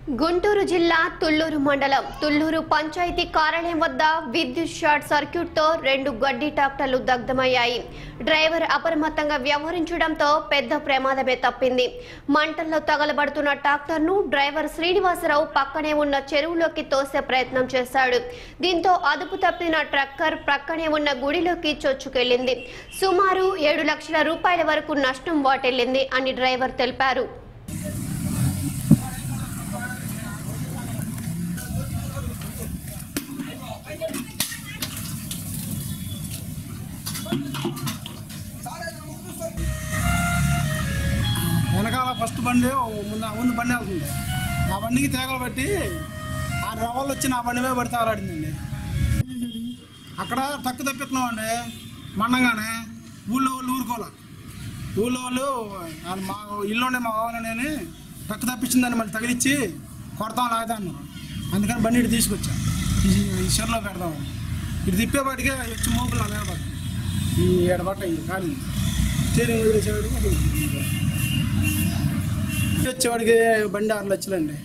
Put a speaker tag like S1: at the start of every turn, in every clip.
S1: గుంటూరు జిల్లా తుళ్లూరు మండలం తుళ్లూరు పంచాయతీ కార్యాలయం వద్ద విద్యుత్ షార్ట్ సర్క్యూట్తో రెండు గడ్డి ట్రాక్టర్లు దగ్ధమయ్యాయి డ్రైవర్ అప్రమత్తంగా వ్యవహరించడంతో పెద్ద ప్రమాదమే తప్పింది మంటల్లో తగలబడుతున్న ట్రాక్టర్ను డ్రైవర్ శ్రీనివాసరావు పక్కనే ఉన్న చెరువులోకి తోసే ప్రయత్నం చేశాడు దీంతో అదుపు తప్పిన ట్రక్కర్ ప్రక్కనే ఉన్న గుడిలోకి చొచ్చుకెళ్లింది సుమారు ఏడు లక్షల రూపాయల వరకు నష్టం వాటిల్లింది అని డ్రైవర్ తెలిపారు
S2: వెనకాల ఫస్ట్ బండి ఓ ముందు ముందు బండి వెళ్తుంది ఆ బండికి తీగలు బట్టి ఆ రవ్వలు వచ్చి నా బండి మీద పడితే ఆలాడిందండి అక్కడ తక్కు తప్పిస్తున్నాం అండి మండంగానే ఊళ్ళో వాళ్ళు ఊరుకోలే ఊళ్ళో వాళ్ళు వాళ్ళు మా ఇల్లుండే మా బావనని తక్కు తప్పించిందని మళ్ళీ తగిలిచ్చి కొడతాం లాగా అన్నారు అందుకని బండి ఇటు తీసుకొచ్చా ఈ ఈ చెరులో పెడదాం ఇటు తిప్పేపాటికే వచ్చి మోపులు నా మీద పడ్డాయి. ఈ ఎడబట్ట ఈ ఖాళీ స్టీరింగ్ వదిలేసేవాడు వచ్చేవాడికి బండి ఆరు లక్షలండి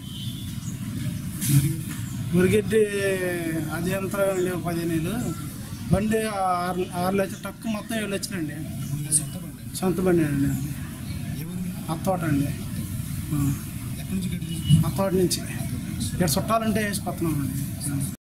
S2: మురిగెడ్డి అది ఎంత అండి పదిహేను వేలు బండి ఆరు ఆరు లక్షలు తక్కువ మొత్తం ఏడు లక్షలండి సొంత బండి అండి అత్తోట అండి ఆ. అత్తోట నుంచి ఇక్కడ చుట్టాలంటే వేసి కొత్తనాం అండి